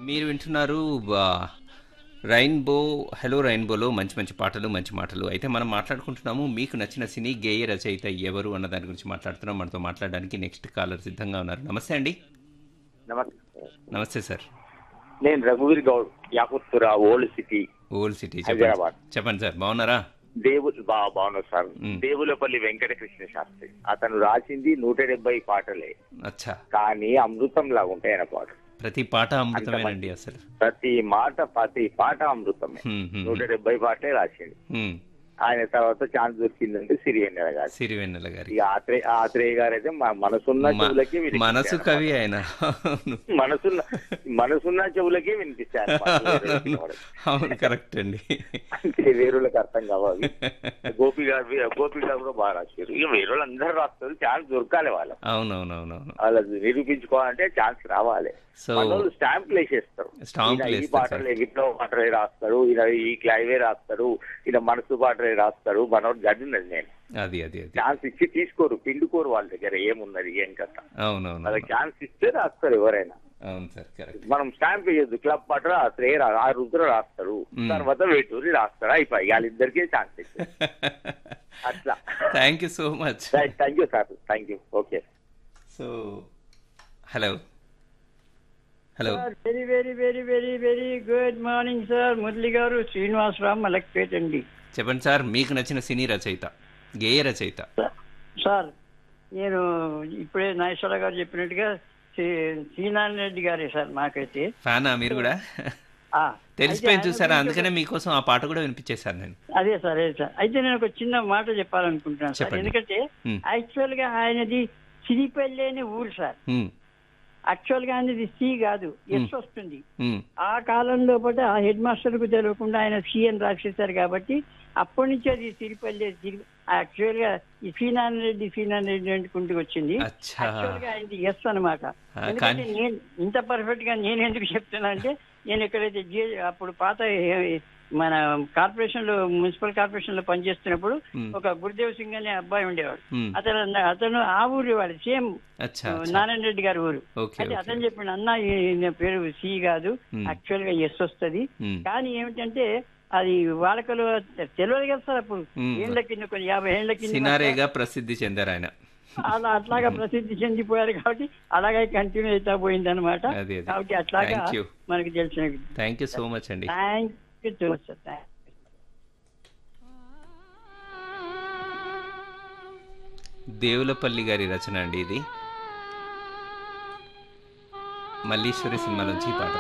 మీరు వింటున్నారు బా, రైన్బో హలో రైన్బోలో మంచి మంచి పాటలు మంచి మాటలు అయితే మనం మాట్లాడుకుంటున్నాము మీకు నచ్చిన సినీ గేయ రచయిత ఎవరు అన్న దాని గురించి మాట్లాడుతున్నాం మనతో మాట్లాడడానికి నెక్స్ట్ కాలర్ సిద్ధంగా ఉన్నారు నమస్తే అండి నమస్తే నమస్తే సార్ నేను రఘువీర్ Goud Yakutpura old city old city Hyderabad. చెప్పండి చెప్పండి సార్ బాగున్నారా దేవులు బా బాగున్నారు సార్ మ్. దేవులపల్లి వెంకటకృష్ణ శాస్త్రి అతను రాసింది నూట డెబ్బై పాటలే అచ్చా కానీ అమృతం లాగా ఉంటాయి ఆయన పాటలు ప్రతి పాట అమృతమేనండి అసలు ప్రతి మాట ప్రతి పాట అమృతమే హ్మ్, హ్మ్, నూట డెబ్బై పాటలే రాసింది హ్మ్. ఆయన తర్వాత ఛాన్స్ దొరికిందంటే సిరియన్నెల గారు సిరివెన్నెల గారి ఇక ఆత్రేయ ఆత్రేయ గారు అయితే మా మనసున్న మ- చెవులకే వినిపించారు మనసు అన్నమాట. కవి ఆయన అవును. మనసున్న మనసున్న చెవులకే వినిపించారు అన్నమాట. వేరే వినపడదు. అవును కరెక్ట్ అండి అంటే వేరులకు అర్థం కావాలి గోపి గారు గోపి గారు కూడా బాగా రాశారు ఇక వేరే వాళ్ళు అందరూ రాస్తారు ఛాన్స్ దొరకాలి వాళ్ళకి అవునవునవునవును వాళ్ళకి నిరూపించుకోవాలంటే ఛాన్స్ రావాలి సో మనోళ్ళు స్టాంపులు వేసేస్తారు స్టాంపులు ఈయన ఈ వేస్తారు పాటలు విప్లవ పాటలే రాస్తాడు ఈయన ఈ క్లైవే రాస్తాడు ఈయన మనసు పాటలే రాస్తాడు మనోడు గడినది నేను అది అది అది ఛాన్స్ ఇచ్చి తీసుకోరు పిండుకోరు వాళ్ళ దగ్గర ఏమున్నది ఏం కథ అవునవును వాళ్ళకి ఛాన్స్ ఇస్తే రాస్తారు ఎవరైనా అవును సార్ కరెక్ట్ మనం స్టాంప్ వేయద్దు క్లబ్ పాట రాస్తారు ఏ రా- ఆ రుద్ర రాస్తాడు మ్మ్. తర్వాత వేటూరి రాస్తాడు అయిపోయి వాళ్ళిద్దరికీ ఛాన్స్ ఇస్తారు అట్లా thank you so much right thank you sir thank you okay so hello hello very very very very very good morning sir Murali గారు శ్రీనివాసరావు మలక్పేట్ అండి చెప్పండి సార్ మీకు నచ్చిన సినీ రచయిత గేయ రచయిత సార్ నేను ఇప్పుడే నాగేశ్వర గారు చెప్పినట్టుగా శ్రీ- శ్రీనారాయణ రెడ్డి గారే సార్ మాకైతే ఫ్యానా మీరు కూడా ఆ, తెలిసిపోయింది అయితే చూసారా ఆయన అందుకనే మీకోసం ఆ పాట కూడా వినిపించేశాను నేను అదే సార్ అదే సార్ అయితే నేను ఒక చిన్న మాట చెప్పాలనుకుంటున్నాను సార్ చెప్పండి. ఎందుకంటే Hmm. యాక్చువల్ గా ఆయనది సిరిపల్లి అనే ఊరు సార్ హ్మ్, యాక్చువల్ గా ఆయనది సి కాదు ఎస్ వస్తుంది హ్మ్, ఆ కాలంలో పాటు ఆ హెడ్ మాస్టర్ కు తెలియకుండా ఆయన సీఎన్ రాసేశారు కాబట్టి అప్పటి నుంచి అది సిరిపల్లి సిరి యాక్చువల్ గా ఈ శ్రీనారాయణ రెడ్డి శ్రీనారాయణ రెడ్డి అనుకుంటూ వచ్చింది అచ్చా యాక్చువల్ గా ఆయనది ఎస్ అనమాట ఆ, ఎందుకంటే కానీ- నేను ఇంత పర్ఫెక్ట్ గా నేను ఎందుకు చెప్తున్నా అంటే నేను ఎక్కడైతే జే- అప్పుడు పాత ఏ- మన కార్పొరేషన్ లో మున్సిపల్ కార్పొరేషన్ లో పనిచేస్తున్నప్పుడు Hmm. ఒక గురుదేవ్ సింగ్ అనే అబ్బాయి ఉండేవాడు హ్మ్, అతను అన్న- అతను ఆ ఊరి వాడు సేమ్ అచ్చా అచ్చా. నారాయణ రెడ్డి గారి ఊరు ఓకే అయితే ఓకే అతను చెప్పిన అన్న ఈయన పేరు సి కాదు Hmm. యాక్చువల్ గా ఎస్ వస్తది హ్మ్, కానీ ఏమిటంటే అది వాడకలు తెలియదు కదా సార్ అప్పుడు Hmm. ఏళ్ళ కింద కొన్ని యాభై ఏళ్ళ కింద సినారేగా ప్రసిద్ధి చెందారు ఆయన అలా అట్లాగా ప్రసిద్ధి చెందిపోయారు కాబట్టి అలాగే కంటిన్యూ అవుతా పోయింది అనమాట అదే, అదే. కాబట్టి అట్లాగా Thank you. మనకి తెలిసిన థ్యాంక్ యూ సో మచ్ అండి thank you so much sir thank Devulapalli గారి రచన అండి ఇది మల్లీశ్వరి సినిమా నుంచి ఈ పాట